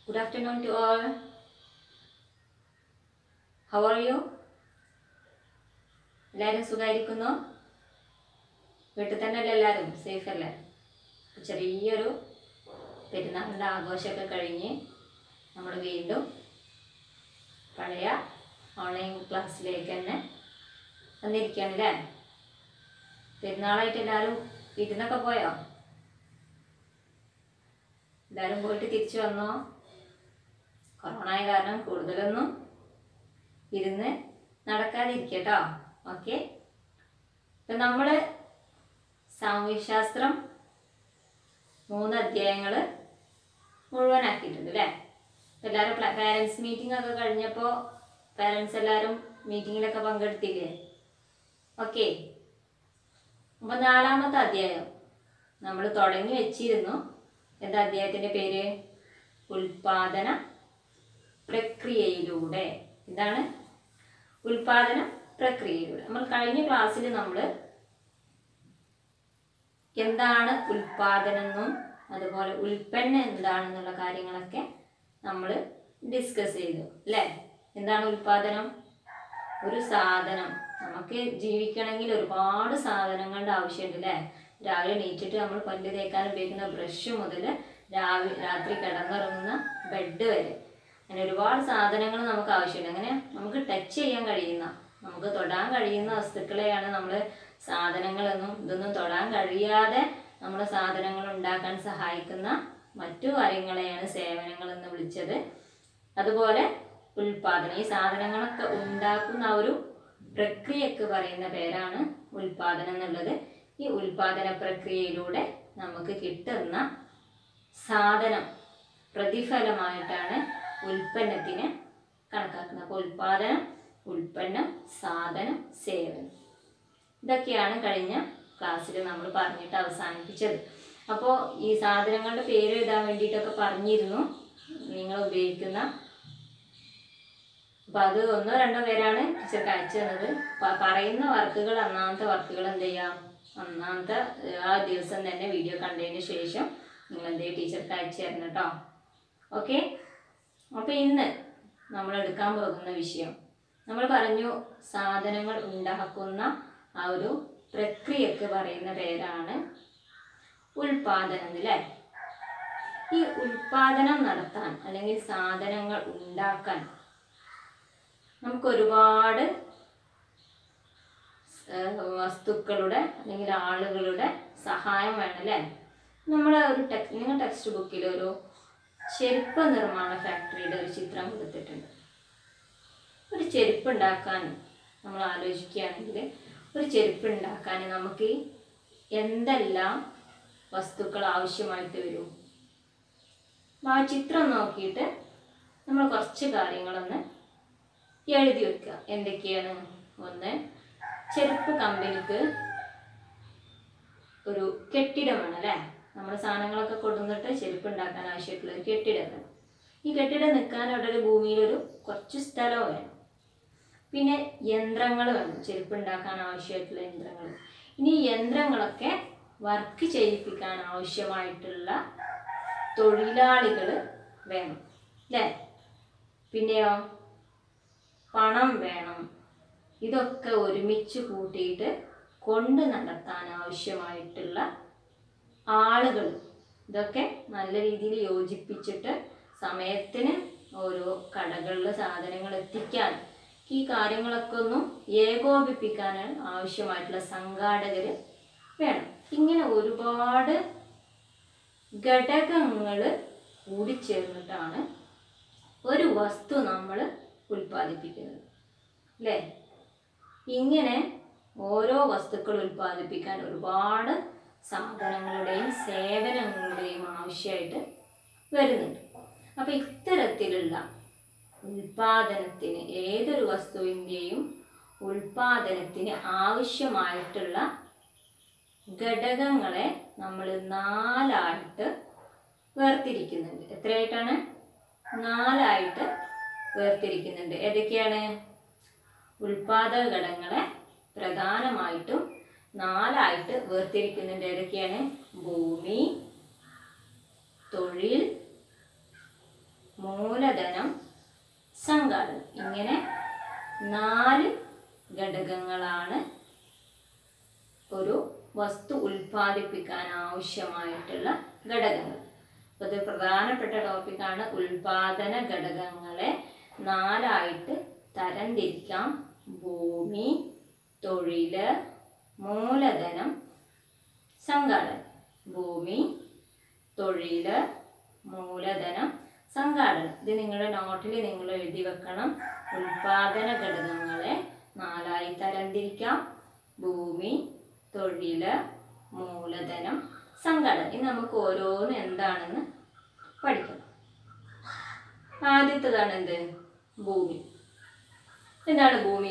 Good afternoon to all. How are you? എല്ലാവരും സുഖമായിരിക്കുന്നു വീട്ടിൽ തന്നെ അല്ലേ എല്ലാവരും സേഫ് അല്ലേ ചെറിയൊരു പെരുന്നാളിൻ്റെ ആഘോഷമൊക്കെ കഴിഞ്ഞ് നമ്മൾ വീണ്ടും പഴയ ഓൺലൈൻ ക്ലാസ്സിലേക്ക് തന്നെ വന്നിരിക്കുകയാണ് അല്ലേ പെരുന്നാളായിട്ട് എല്ലാവരും വിരുന്നൊക്കെ പോയോ എല്ലാവരും പോയിട്ട് തിരിച്ചു വന്നോ കൊറോണ ആയ കാരണം കൂടുതലൊന്നും ഇരുന്ന് നടക്കാതിരിക്കട്ടോ ഓക്കെ ഇപ്പം നമ്മൾ സാമൂഹ്യശാസ്ത്രം മൂന്ന് അധ്യായങ്ങൾ മുഴുവനാക്കിയിട്ടുണ്ട് അല്ലേ എല്ലാവരും പാരൻസ് മീറ്റിംഗ് ഒക്കെ കഴിഞ്ഞപ്പോൾ പാരൻസ് എല്ലാവരും മീറ്റിങ്ങിലൊക്കെ പങ്കെടുത്തില്ലേ ഓക്കെ അപ്പോൾ നാലാമത്തെ അധ്യായം നമ്മൾ തുടങ്ങി വെച്ചിരുന്നു എന്താ അധ്യായത്തിൻ്റെ പേര് ഉൽപാദന പ്രക്രിയയിലൂടെ ഇതാണ് ഉൽപാദന പ്രക്രിയയിലൂടെ നമ്മൾ കഴിഞ്ഞ ക്ലാസ്സിൽ നമ്മൾ എന്താണ് ഉൽപാദനം എന്നും അതുപോലെ ഉൽപ്പന്നം എന്താണെന്നുള്ള കാര്യങ്ങളൊക്കെ നമ്മൾ ഡിസ്കസ് ചെയ്തു അല്ലേ എന്താണ് ഉൽപാദനം ഒരു സാധനം നമുക്ക് ജീവിക്കണമെങ്കിൽ ഒരുപാട് സാധനങ്ങളുടെ ആവശ്യമുണ്ട് അല്ലേ രാവിലെ എണീറ്റിട്ട് നമ്മൾ പല്ല് തേക്കാൻ ഉപയോഗിക്കുന്ന ബ്രഷ് മുതൽ രാവിലെ രാത്രി കിടന്നിറങ്ങുന്ന ബെഡ് വരെ അങ്ങനെ ഒരുപാട് സാധനങ്ങൾ നമുക്ക് ആവശ്യമുണ്ട് അങ്ങനെ നമുക്ക് ടച്ച് ചെയ്യാൻ കഴിയുന്ന നമുക്ക് തൊടാൻ കഴിയുന്ന വസ്തുക്കളെയാണ് നമ്മൾ സാധനങ്ങളെന്നും ഇതൊന്നും തൊടാൻ കഴിയാതെ നമ്മൾ സാധനങ്ങൾ ഉണ്ടാക്കാൻ സഹായിക്കുന്ന മറ്റു കാര്യങ്ങളെയാണ് സേവനങ്ങൾ എന്ന് വിളിച്ചത് അതുപോലെ ഉൽപാദനം ഈ സാധനങ്ങളൊക്കെ ഉണ്ടാക്കുന്ന ആ ഒരു പ്രക്രിയക്ക് പറയുന്ന പേരാണ് ഉൽപാദനം എന്നുള്ളത് ഈ ഉൽപാദന പ്രക്രിയയിലൂടെ നമുക്ക് കിട്ടുന്ന സാധനം പ്രതിഫലമായിട്ടാണ് ഉൽപ്പന്നത്തിന് കണക്കാക്കുന്നത് അപ്പോൾ ഉൽപാദനം ഉൽപ്പന്നം സാധനം സേവനം ഇതൊക്കെയാണ് കഴിഞ്ഞ ക്ലാസ്സിൽ നമ്മൾ പറഞ്ഞിട്ട് അവസാനിപ്പിച്ചത് അപ്പോൾ ഈ സാധനങ്ങളുടെ പേര് എഴുതാൻ വേണ്ടിയിട്ടൊക്കെ പറഞ്ഞിരുന്നു നിങ്ങൾ ഉപയോഗിക്കുന്ന അപ്പം അത് ഒന്നോ രണ്ടോ പേരാണ് ടീച്ചർക്ക് അയച്ചു തന്നത് പ- പറയുന്ന വർക്കുകൾ അന്നാമത്തെ വർക്കുകൾ എന്ത് ചെയ്യാം അന്നാമത്തെ ഏഹ്, ആ ദിവസം തന്നെ വീഡിയോ കണ്ടതിന് ശേഷം നിങ്ങൾ എന്ത് ചെയ്യും ടീച്ചർക്ക് അയച്ചു തരണം കേട്ടോ ഓക്കെ അപ്പോൾ ഇന്ന് നമ്മൾ എടുക്കാൻ പോകുന്ന വിഷയം നമ്മൾ പറഞ്ഞു സാധനങ്ങൾ ഉണ്ടാക്കുന്ന ആ ഒരു പ്രക്രിയക്ക് പറയുന്ന പേരാണ് ഉൽപാദനം അല്ലേ ഈ ഉൽപാദനം നടത്താൻ അല്ലെങ്കിൽ സാധനങ്ങൾ ഉണ്ടാക്കാൻ നമുക്ക് ഒരുപാട് ഏഹ്, വസ്തുക്കളുടെ അല്ലെങ്കിൽ ആളുകളുടെ സഹായം വേണം അല്ലേ നമ്മൾ ഒരു ടെക്സ്റ്റ് നിങ്ങൾ ടെക്സ്റ്റ് ബുക്കിൽ ഒരു ചെരുപ്പ് നിർമ്മാണ ഫാക്ടറിയുടെ ഒരു ചിത്രം കൊടുത്തിട്ടുണ്ട് ഒരു ചെരുപ്പ് ഉണ്ടാക്കാൻ നമ്മൾ ആലോചിക്കുകയാണെങ്കിൽ ഒരു ചെരുപ്പ് ഉണ്ടാക്കാൻ നമുക്ക് എന്തെല്ലാം വസ്തുക്കൾ ആവശ്യമായിട്ട് വരും അപ്പൊ ആ ചിത്രം നോക്കിയിട്ട് നമ്മൾ കുറച്ച് കാര്യങ്ങളൊന്ന് എഴുതി വെക്കുക എന്തൊക്കെയാണ് ഒന്ന് ചെരുപ്പ് കമ്പനിക്ക് ഒരു കെട്ടിടം വേണം അല്ലേ നമ്മുടെ സാധനങ്ങളൊക്കെ കൊണ്ടുവന്നിട്ട് ചെരുപ്പ് ഉണ്ടാക്കാൻ ആവശ്യമായിട്ടുള്ള ഒരു കെട്ടിടം വേണം ഈ കെട്ടിടം നിൽക്കാൻ അവിടെ ഒരു ഭൂമിയിലൊരു കുറച്ച് സ്ഥലവും വേണം പിന്നെ യന്ത്രങ്ങൾ വേണം ചെരുപ്പ് ഉണ്ടാക്കാൻ ആവശ്യമായിട്ടുള്ള യന്ത്രങ്ങൾ ഇനി ഈ യന്ത്രങ്ങളൊക്കെ വർക്ക് ചെയ്യിപ്പിക്കാൻ ആവശ്യമായിട്ടുള്ള തൊഴിലാളികൾ വേണം അല്ലേ പിന്നെയോ പണം വേണം ഇതൊക്കെ ഒരുമിച്ച് കൂട്ടിയിട്ട് കൊണ്ട് നടത്താൻ ആവശ്യമായിട്ടുള്ള ആളുകൾ ഇതൊക്കെ നല്ല രീതിയിൽ യോജിപ്പിച്ചിട്ട് സമയത്തിന് ഓരോ കടകളിൽ സാധനങ്ങൾ എത്തിക്കാൻ ഈ കാര്യങ്ങളൊക്കെ ഒന്നും ഏകോപിപ്പിക്കാൻ ആവശ്യമായിട്ടുള്ള സംഘാടകർ വേണം ഇങ്ങനെ ഒരുപാട് ഘടകങ്ങൾ കൂടിച്ചേർന്നിട്ടാണ് ഒരു വസ്തു നമ്മൾ ഉൽപ്പാദിപ്പിക്കുന്നത് അല്ലേ ഇങ്ങനെ ഓരോ വസ്തുക്കൾ ഉൽപ്പാദിപ്പിക്കാൻ ഒരുപാട് സാധനങ്ങളുടെയും സേവനങ്ങളുടെയും ആവശ്യമായിട്ട് വരുന്നുണ്ട് അപ്പം ഇത്തരത്തിലുള്ള ഉൽപാദനത്തിന് ഏതൊരു വസ്തുവിൻ്റെയും ഉൽപാദനത്തിന് ആവശ്യമായിട്ടുള്ള ഘടകങ്ങളെ നമ്മൾ നാലായിട്ട് വേർതിരിക്കുന്നുണ്ട് എത്രയായിട്ടാണ് നാലായിട്ട് വേർതിരിക്കുന്നുണ്ട് ഏതൊക്കെയാണ് ഉൽപാദക ഘടകങ്ങളെ പ്രധാനമായിട്ടും നാലായിട്ട് വേർതിരിക്കുന്നുണ്ട് ഏതൊക്കെയാണ് ഭൂമി തൊഴിൽ മൂലധനം സംഘാടനം ഇങ്ങനെ നാല് ഘടകങ്ങളാണ് ഒരു വസ്തു ഉൽപ്പാദിപ്പിക്കാൻ ആവശ്യമായിട്ടുള്ള ഘടകങ്ങൾ അപ്പോൾ ഇത് പ്രധാനപ്പെട്ട ടോപ്പിക്കാണ് ഉൽപാദന ഘടകങ്ങളെ നാലായിട്ട് തരംതിരിക്കാം ഭൂമി തൊഴില് മൂലധനം സംഘാടനം ഭൂമി തൊഴില് മൂലധനം സംഘാടനം ഇത് നിങ്ങളുടെ നോട്ടിൽ നിങ്ങൾ എഴുതി വെക്കണം ഉൽപാദന ഘടകങ്ങളെ നാലായി തരംതിരിക്കാം ഭൂമി തൊഴില് മൂലധനം സംഘാടനം ഇനി നമുക്ക് ഓരോന്ന് എന്താണെന്ന് പഠിക്കണം ആദ്യത്തേതാണ് എന്ത് ഭൂമി എന്താണ് ഭൂമി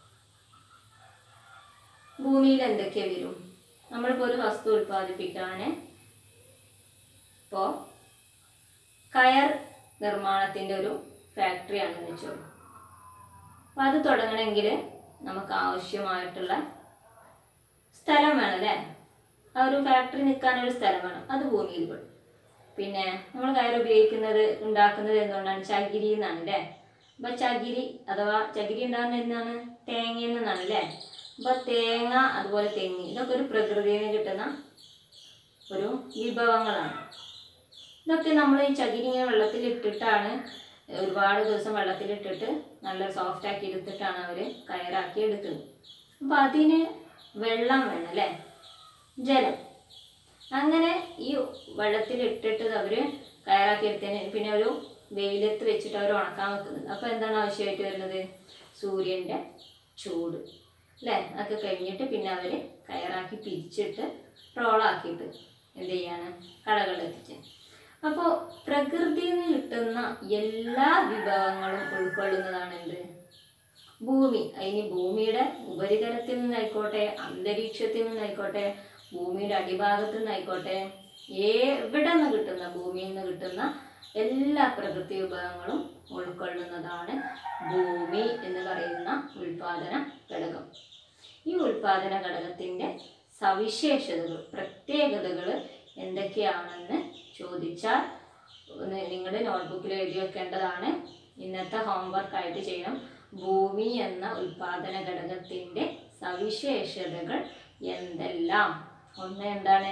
ഭൂമിയിൽ എന്തൊക്കെ വരും നമ്മളിപ്പോൾ ഒരു വസ്തു ഉൽപ്പാദിപ്പിക്കാൻ ഇപ്പോൾ കയർ നിർമ്മാണത്തിൻ്റെ ഒരു ഫാക്ടറിയാണെന്ന് വെച്ചോളൂ അപ്പോൾ അത് തുടങ്ങണമെങ്കിൽ നമുക്ക് ആവശ്യമായിട്ടുള്ള സ്ഥലം വേണം അല്ലേ ആ ഒരു ഫാക്ടറി നിൽക്കാനൊരു സ്ഥലം വേണം അത് ഭൂമിയിൽ പെടും പിന്നെ നമ്മൾ കയർ ഉപയോഗിക്കുന്നത് ഉണ്ടാക്കുന്നത് എന്തുകൊണ്ടാണ് ചകിരി എന്നാണ് അല്ലേ അപ്പം ചകിരി അഥവാ ചകിരി ഉണ്ടാകുന്നത് എന്താണ് തേങ്ങയിൽ നിന്നാണ് അല്ലേ അപ്പം തേങ്ങ അതുപോലെ തെങ്ങ് ഇതൊക്കെ ഒരു പ്രകൃതിയിൽ നിന്ന് കിട്ടുന്ന ഒരു വിഭവങ്ങളാണ് ഇതൊക്കെ നമ്മൾ ഈ ചകിരി ഇങ്ങനെ വെള്ളത്തിൽ ഇട്ടിട്ടാണ് ഒരുപാട് ദിവസം വെള്ളത്തിലിട്ടിട്ട് നല്ല സോഫ്റ്റ് ആക്കി എടുത്തിട്ടാണ് അവർ കയറാക്കി എടുക്കുന്നത് അപ്പം അതിന് വെള്ളം വേണം അല്ലേ ജലം അങ്ങനെ ഈ വെള്ളത്തിലിട്ടിട്ട് അവർ കയറാക്കി എടുത്തതിന് പിന്നെ ഒരു വെയിലത്ത് വെച്ചിട്ട് അവർ ഉണക്കാൻ വെക്കുന്നത് അപ്പോൾ എന്താണ് ആവശ്യമായിട്ട് വരുന്നത് സൂര്യൻ്റെ ചൂട് അല്ലേ അതൊക്കെ കഴിഞ്ഞിട്ട് പിന്നെ അവർ കയറാക്കി പിരിച്ചിട്ട് റോളാക്കിയിട്ട് എന്ത് ചെയ്യാണ് കടകളിലെത്തിച്ച് അപ്പോൾ പ്രകൃതിയിൽ നിന്ന് കിട്ടുന്ന എല്ലാ വിഭവങ്ങളും ഉൾക്കൊള്ളുന്നതാണ് എന്ത് ഭൂമി അതിന് ഭൂമിയുടെ ഉപരിതലത്തിൽ നിന്നായിക്കോട്ടെ അന്തരീക്ഷത്തിൽ നിന്നായിക്കോട്ടെ ഭൂമിയുടെ അടിഭാഗത്തു നിന്നായിക്കോട്ടെ എവിടെ നിന്ന് കിട്ടുന്ന ഭൂമിയിൽ നിന്ന് കിട്ടുന്ന എല്ലാ പ്രകൃതി വിഭവങ്ങളും ഉൾക്കൊള്ളുന്നതാണ് ഭൂമി എന്ന് പറയുന്ന ഉൽപാദന ഘടകം ഈ ഉൽപാദന ഘടകത്തിൻ്റെ സവിശേഷതകൾ പ്രത്യേകതകൾ എന്തൊക്കെയാണെന്ന് ചോദിച്ചാൽ ഒന്ന് നിങ്ങളുടെ നോട്ട്ബുക്കിൽ എഴുതി വെക്കേണ്ടതാണ് ഇന്നത്തെ ഹോംവർക്ക് ആയിട്ട് ചെയ്യണം ഭൂമി എന്ന ഉൽപാദന ഘടകത്തിൻ്റെ സവിശേഷതകൾ എന്തെല്ലാം ഒന്ന് എന്താണ്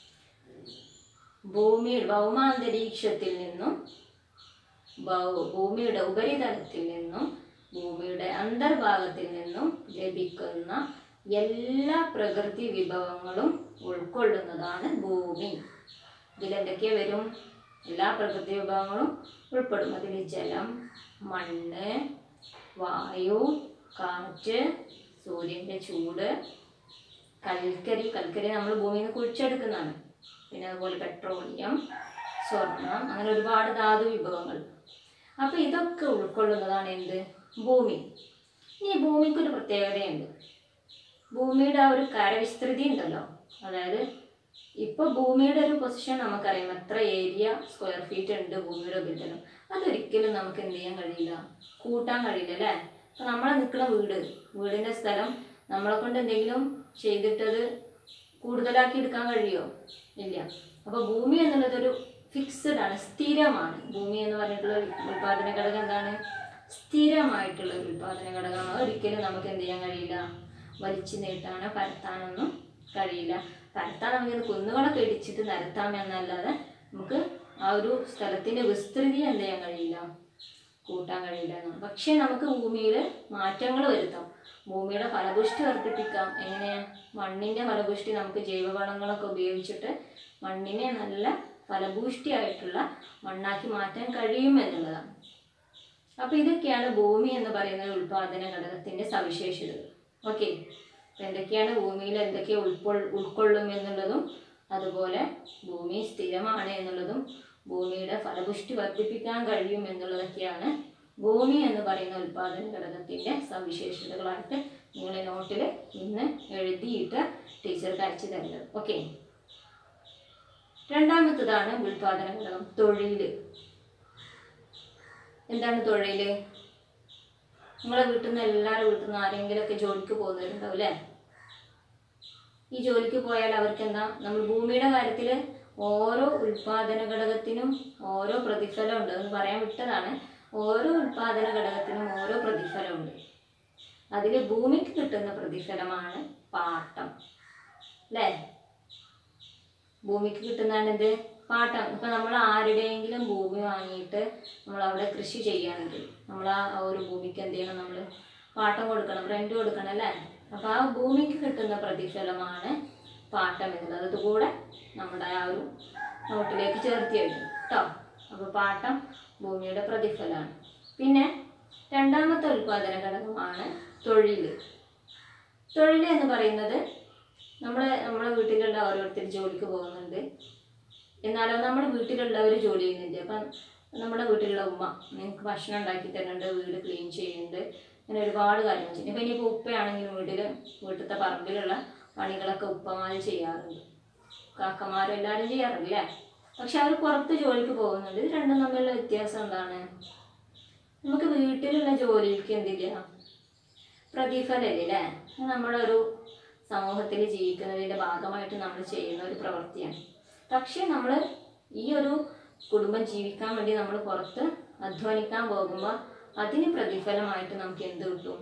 ഭൂമി ഭൗമാന്തരീക്ഷത്തിൽ നിന്നും ഭൗ- ഭൂമിയുടെ ഉപരിതലത്തിൽ നിന്നും ഭൂമിയുടെ അന്തർഭാഗത്തിൽ നിന്നും ലഭിക്കുന്ന എല്ലാ പ്രകൃതി വിഭവങ്ങളും ഉൾക്കൊള്ളുന്നതാണ് ഭൂമി ഇതിലെന്തൊക്കെ വരും എല്ലാ പ്രകൃതി വിഭവങ്ങളും ഉൾപ്പെടും അതിൽ ജലം മണ്ണ് വായു കാറ്റ് സൂര്യൻ്റെ ചൂട് കൽക്കരി കൽക്കരി നമ്മൾ ഭൂമിയിൽ നിന്ന് കുഴിച്ചെടുക്കുന്നതാണ് പിന്നെ അതുപോലെ പെട്രോളിയം സ്വർണം അങ്ങനെ ഒരുപാട് ധാതു വിഭവങ്ങൾ അപ്പോൾ ഇതൊക്കെ ഉൾക്കൊള്ളുന്നതാണ് എന്ത് ഭൂമി ഇനി ഈ ഭൂമിക്കൊരു പ്രത്യേകതയുണ്ട് ഭൂമിയുടെ ആ ഒരു കരവിസ്തൃതി ഉണ്ടല്ലോ അതായത് ഇപ്പോൾ ഭൂമിയുടെ ഒരു പൊസിഷൻ നമുക്കറിയാം എത്ര ഏരിയ സ്ക്വയർ ഫീറ്റ് ഉണ്ട് ഭൂമിയുടെ ഉപരിതലം അതൊരിക്കലും നമുക്ക് എന്ത് ചെയ്യാൻ കഴിയില്ല കൂട്ടാൻ കഴിയില്ല അല്ലേ അപ്പം നമ്മൾ നിൽക്കുന്ന വീട് വീടിൻ്റെ സ്ഥലം നമ്മളെ കൊണ്ട് എന്തെങ്കിലും ചെയ്തിട്ടത് കൂടുതലാക്കി എടുക്കാൻ കഴിയുമോ ഇല്ല അപ്പോൾ ഭൂമി എന്നുള്ളതൊരു ഫിക്സഡ് ആണ് സ്ഥിരമാണ് ഭൂമി എന്ന് പറഞ്ഞിട്ടുള്ള ഒരു ഉൽപാദന ഘടകം എന്താണ് സ്ഥിരമായിട്ടുള്ള ഒരു ഉൽപാദന ഘടകമാണ് ഒരിക്കലും നമുക്ക് എന്ത് ചെയ്യാൻ കഴിയില്ല വലിച്ചു നീട്ടാനോ പരത്താനൊന്നും കഴിയില്ല പരത്താൻ നമുക്ക് കുന്നുകളൊക്കെ ഇടിച്ചിട്ട് നിരത്താമെന്നല്ലാതെ നമുക്ക് ആ ഒരു സ്ഥലത്തിൻ്റെ വിസ്തൃതി എന്ത് ചെയ്യാൻ കഴിയില്ല കൂട്ടാൻ കഴിയില്ല എന്നാണ് പക്ഷേ നമുക്ക് ഭൂമിയിൽ മാറ്റങ്ങൾ വരുത്താം ഭൂമിയുടെ ഫലപുഷ്ടി വർദ്ധിപ്പിക്കാം എങ്ങനെ മണ്ണിൻ്റെ ഫലപുഷ്ടി നമുക്ക് ജൈവവളങ്ങളൊക്കെ ഉപയോഗിച്ചിട്ട് മണ്ണിനെ നല്ല ഫലഭൂഷ്ടിയായിട്ടുള്ള മണ്ണാക്കി മാറ്റാൻ കഴിയും എന്നുള്ളതാണ് അപ്പോൾ ഇതൊക്കെയാണ് ഭൂമി എന്ന് പറയുന്ന ഒരു ഉൽപാദന ഘടകത്തിൻ്റെ സവിശേഷതകൾ ഓക്കെ അപ്പോൾ എന്തൊക്കെയാണ് ഭൂമിയിൽ എന്തൊക്കെ ഉൾക്കൊൾ ഉൾക്കൊള്ളും എന്നുള്ളതും അതുപോലെ ഭൂമി സ്ഥിരമാണ് എന്നുള്ളതും ഭൂമിയുടെ ഫലപുഷ്ടി വർദ്ധിപ്പിക്കാൻ കഴിയും എന്നുള്ളതൊക്കെയാണ് ഭൂമി എന്ന് പറയുന്ന ഉൽപാദന ഘടകത്തിൻ്റെ സവിശേഷതകളായിട്ട് നിങ്ങൾ നോട്ടിൽ ഇന്ന് എഴുതിയിട്ട് ടീച്ചർക്ക് അയച്ചു തരുന്നത് ഓക്കെ രണ്ടാമത്തതാണ് ഉൽപാദന ഘടകം തൊഴിൽ എന്താണ് തൊഴിൽ നിങ്ങളെ വീട്ടിൽ നിന്ന് എല്ലാവരും വീട്ടിൽ നിന്ന് ആരെങ്കിലുമൊക്കെ ജോലിക്ക് പോകുന്നവരുണ്ടാവും അല്ലേ ഈ ജോലിക്ക് പോയാൽ അവർക്ക് എന്താ നമ്മൾ ഭൂമിയുടെ കാര്യത്തിൽ ഓരോ ഉൽപാദന ഘടകത്തിനും ഓരോ പ്രതിഫലമുണ്ട് എന്ന് പറയാൻ വിട്ടതാണ് ഓരോ ഉൽപാദന ഘടകത്തിനും ഓരോ പ്രതിഫലമുണ്ട് അതിൽ ഭൂമിക്ക് കിട്ടുന്ന പ്രതിഫലമാണ് പാട്ടം അല്ലേ ഭൂമിക്ക് കിട്ടുന്നതാണ് ഇത് പാട്ടം ഇപ്പം നമ്മൾ ആരുടെയെങ്കിലും ഭൂമി വാങ്ങിയിട്ട് നമ്മൾ അവിടെ കൃഷി ചെയ്യുകയാണെങ്കിൽ നമ്മൾ ആ ഒരു ഭൂമിക്ക് എന്ത് ചെയ്യണം നമ്മൾ പാട്ടം കൊടുക്കണം റെൻറ്റ് കൊടുക്കണം അല്ലേ അപ്പോൾ ആ ഭൂമിക്ക് കിട്ടുന്ന പ്രതിഫലമാണ് പാട്ടം എന്നുള്ളത് അതുകൂടെ നമ്മുടെ ആ ഒരു നോട്ടിലേക്ക് ചേർത്തി എഴുതും കേട്ടോ അപ്പോൾ പാട്ടം ഭൂമിയുടെ പ്രതിഫലമാണ് പിന്നെ രണ്ടാമത്തെ ഉൽപാദന ഘടകമാണ് തൊഴിൽ തൊഴിൽ എന്ന് പറയുന്നത് നമ്മുടെ നമ്മുടെ വീട്ടിലുള്ള ഓരോരുത്തർ ജോലിക്ക് പോകുന്നുണ്ട് എന്നാലോ നമ്മുടെ വീട്ടിലുള്ളവർ ജോലി ചെയ്യുന്നില്ല അപ്പം നമ്മുടെ വീട്ടിലുള്ള ഉമ്മ നിങ്ങൾക്ക് ഭക്ഷണം ഉണ്ടാക്കി തരുന്നുണ്ട് വീട് ക്ലീൻ ചെയ്യുന്നുണ്ട് അങ്ങനെ ഒരുപാട് കാര്യങ്ങൾ ചെയ്യും ഇപ്പം ഇനിയിപ്പോൾ ഉപ്പയാണെങ്കിലും വീട്ടിൽ വീട്ടിലത്തെ പറമ്പിലുള്ള പണികളൊക്കെ ഉപ്പമാർ ചെയ്യാറുണ്ട് കാക്കമാരും എല്ലാവരും ചെയ്യാറില്ലേ പക്ഷെ അവർ പുറത്ത് ജോലിക്ക് പോകുന്നുണ്ട് ഇത് രണ്ടും തമ്മിലുള്ള വ്യത്യാസം എന്താണ് നമുക്ക് വീട്ടിലുള്ള ജോലിക്ക് എന്തില്ല പ്രതിഫലമില്ല അല്ലേ അത് നമ്മുടെ ഒരു സമൂഹത്തിൽ ജീവിക്കുന്നതിൻ്റെ ഭാഗമായിട്ട് നമ്മൾ ചെയ്യുന്ന ഒരു പ്രവൃത്തിയാണ് പക്ഷേ നമ്മൾ ഈ ഒരു കുടുംബം ജീവിക്കാൻ വേണ്ടി നമ്മൾ പുറത്ത് അധ്വാനിക്കാൻ പോകുമ്പോൾ അതിന് പ്രതിഫലമായിട്ട് നമുക്ക് എന്ത് കിട്ടും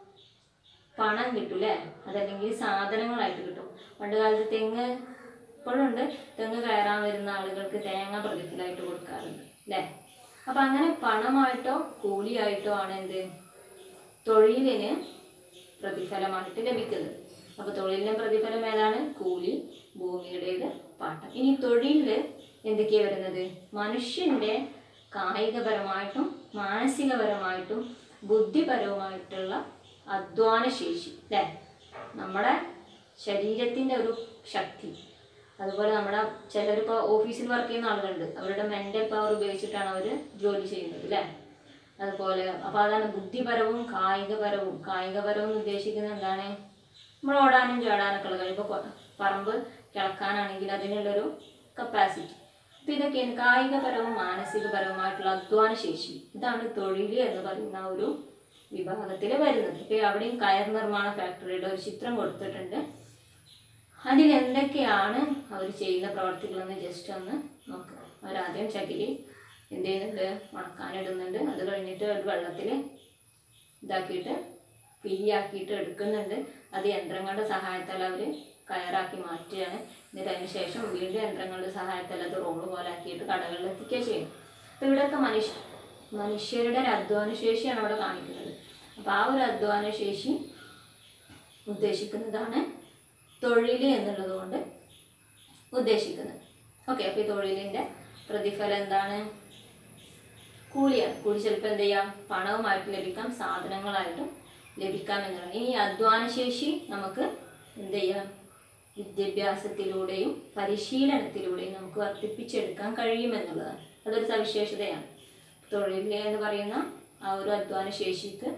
പണം കിട്ടും അല്ലേ അതല്ലെങ്കിൽ സാധനങ്ങളായിട്ട് കിട്ടും പണ്ട് കാലത്ത് തെങ്ങ് ഇപ്പോഴുണ്ട് തെങ്ങ് കയറാൻ വരുന്ന ആളുകൾക്ക് തേങ്ങ പ്രതിഫലമായിട്ട് കൊടുക്കാറുണ്ട് അല്ലേ അപ്പം അങ്ങനെ പണമായിട്ടോ കൂലിയായിട്ടോ ആണ് എന്ത് തൊഴിലിന് പ്രതിഫലമായിട്ട് ലഭിക്കുന്നത് അപ്പോൾ തൊഴിലിന് പ്രതിഫലം ഏതാണ് കൂലി ഭൂമിയുടേത് പാട്ടം ഇനി തൊഴിലിൽ എന്തൊക്കെയാണ് വരുന്നത് മനുഷ്യൻ്റെ കായികപരമായിട്ടും മാനസികപരമായിട്ടും ബുദ്ധിപരവുമായിട്ടുള്ള അധ്വാന ശേഷി അല്ലേ നമ്മുടെ ശരീരത്തിൻ്റെ ഒരു ശക്തി അതുപോലെ നമ്മുടെ ചിലരിപ്പോൾ ഓഫീസിൽ വർക്ക് ചെയ്യുന്ന ആളുകളുണ്ട് അവരുടെ മെൻ്റൽ പവർ ഉപയോഗിച്ചിട്ടാണ് അവർ ജോലി ചെയ്യുന്നത് അല്ലേ അതുപോലെ അപ്പോൾ അതാണ് ബുദ്ധിപരവും കായികപരവും കായികപരവും എന്ന് ഉദ്ദേശിക്കുന്നത് എന്താണ് നമ്മൾ ഓടാനും ചാടാനൊക്കെ ഉള്ള കഴിവ് ഇപ്പോൾ പറമ്പ് കിളക്കാനാണെങ്കിൽ അതിനുള്ളൊരു കപ്പാസിറ്റി അപ്പോൾ ഇതൊക്കെയാണ് കായികപരവും മാനസികപരവുമായിട്ടുള്ള അധ്വാന ശേഷി ഇതാണ് തൊഴിൽ എന്ന് പറയുന്ന ആ ഒരു വിഭാഗത്തിൽ വരുന്നത് ഇപ്പോൾ അവിടെയും കയർ നിർമ്മാണ ഫാക്ടറിയുടെ ഒരു ചിത്രം കൊടുത്തിട്ടുണ്ട് അതിൽ എന്തൊക്കെയാണ് അവർ ചെയ്യുന്ന പ്രവർത്തികളെന്ന് ജസ്റ്റ് ഒന്ന് നോക്കുക അവരാദ്യം ചകിരി എന്ത് ചെയ്യുന്നുണ്ട് ഉണക്കാനിടുന്നുണ്ട് അത് കഴിഞ്ഞിട്ട് ഒരു വെള്ളത്തിൽ ഇതാക്കിയിട്ട് പിരിയാക്കിയിട്ട് എടുക്കുന്നുണ്ട് അത് യന്ത്രങ്ങളുടെ സഹായത്താൽ അവർ കയറാക്കി മാറ്റുകയാണ് എന്നിട്ട് അതിന് ശേഷം വീണ്ടും യന്ത്രങ്ങളുടെ സഹായത്താൽ അത് റോള് പോലെ ആക്കിയിട്ട് കടകളിൽ എത്തിക്കുക ചെയ്യുന്നു അപ്പോൾ ഇവിടെയൊക്കെ മനുഷ്യ മനുഷ്യരുടെ ഒരു അധ്വാന ശേഷിയാണ് അവിടെ കാണിക്കുന്നത് അപ്പോൾ ആ ഒരു അധ്വാന ശേഷി ഉദ്ദേശിക്കുന്നതാണ് തൊഴിൽ എന്നുള്ളത് കൊണ്ട് ഉദ്ദേശിക്കുന്നത് ഓക്കെ അപ്പോൾ ഈ തൊഴിലിൻ്റെ പ്രതിഫലം എന്താണ് കൂലിയാണ് കൂലി ചിലപ്പോൾ എന്ത് ചെയ്യാം പണവുമായിട്ട് ലഭിക്കാം സാധനങ്ങളായിട്ടും ലഭിക്കാം എന്നുള്ളത് ഇനി അധ്വാനശേഷി നമുക്ക് എന്ത് ചെയ്യാം വിദ്യാഭ്യാസത്തിലൂടെയും പരിശീലനത്തിലൂടെയും നമുക്ക് വർദ്ധിപ്പിച്ചെടുക്കാൻ കഴിയുമെന്നുള്ളതാണ് അതൊരു സവിശേഷതയാണ് തൊഴിൽ എന്ന് പറയുന്ന ആ ഒരു അധ്വാന ശേഷിക്ക്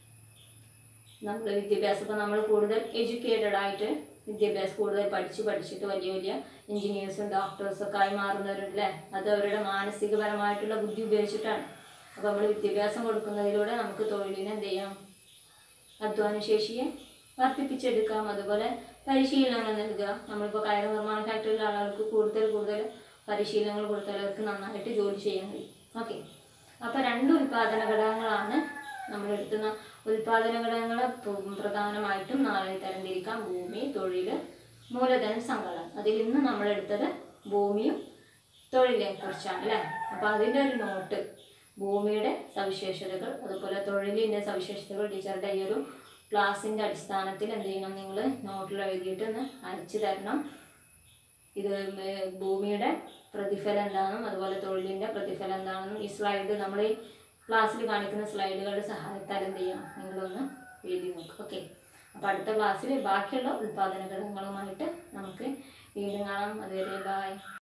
നമ്മൾ വിദ്യാഭ്യാസം ഇപ്പം നമ്മൾ കൂടുതൽ എഡ്യൂക്കേറ്റഡ് ആയിട്ട് വിദ്യാഭ്യാസം കൂടുതൽ പഠിച്ച് പഠിച്ചിട്ട് വലിയ വലിയ എഞ്ചിനീയേഴ്സും ഡോക്ടേഴ്സും ഒക്കെ ആയി മാറുന്നവരുണ്ട് അല്ലേ അത് അവരുടെ മാനസികപരമായിട്ടുള്ള ബുദ്ധി ഉപയോഗിച്ചിട്ടാണ് അപ്പോൾ നമ്മൾ വിദ്യാഭ്യാസം കൊടുക്കുന്നതിലൂടെ നമുക്ക് തൊഴിലിനെ എന്ത് ചെയ്യാം അധ്വാനശേഷിയെ വർദ്ധിപ്പിച്ചെടുക്കാം അതുപോലെ പരിശീലനങ്ങൾ നൽകുക നമ്മളിപ്പോൾ കയർ നിർമ്മാണ ഫാക്ടറിയിലെ ആളുകൾക്ക് കൂടുതൽ കൂടുതൽ പരിശീലനങ്ങൾ കൊടുത്താൽ അവർക്ക് നന്നായിട്ട് ജോലി ചെയ്യാൻ കഴിയും ഓക്കെ അപ്പോൾ രണ്ട് ഉൽപാദന ഘടകങ്ങളാണ് നമ്മൾ എടുക്കുന്ന ഉൽപാദന ഘടകങ്ങൾ പ്ര- പ്രധാനമായിട്ടും നാളെ തരംതിരിക്കാം ഭൂമി തൊഴിൽ മൂലധനം സങ്കലനം അതിൽ ഇന്ന് നമ്മൾ എടുത്തത് ഭൂമിയും തൊഴിലിനെ കുറിച്ചാണ് അല്ലേ അപ്പോൾ അതിൻ്റെ ഒരു നോട്ട് ഭൂമിയുടെ സവിശേഷതകൾ അതുപോലെ തൊഴിലിൻ്റെ സവിശേഷതകൾ ടീച്ചറുടെ ഈ ഒരു ക്ലാസ്സിൻ്റെ അടിസ്ഥാനത്തിൽ എന്ത് ചെയ്യണം നിങ്ങൾ നോട്ടിൽ എഴുതിയിട്ട് ഒന്ന് അയച്ചു തരണം ഇത് മേ- ഭൂമിയുടെ പ്രതിഫലം എന്താണെന്നും അതുപോലെ തൊഴിലിൻ്റെ പ്രതിഫലം എന്താണെന്നും ഈ സ്ലൈഡ് നമ്മൾ ഈ ക്ലാസ്സിൽ കാണിക്കുന്ന സ്ലൈഡുകളുടെ സഹായത്താൽ എന്ത് ചെയ്യാം നിങ്ങളൊന്ന് എഴുതി നോക്കുക ഓക്കെ അപ്പോൾ അടുത്ത ക്ലാസ്സിൽ ബാക്കിയുള്ള ഉൽപ്പാദന ഘടകങ്ങളുമായിട്ട് നമുക്ക് വീണ്ടും കാണാം അതുവരെ ബായ്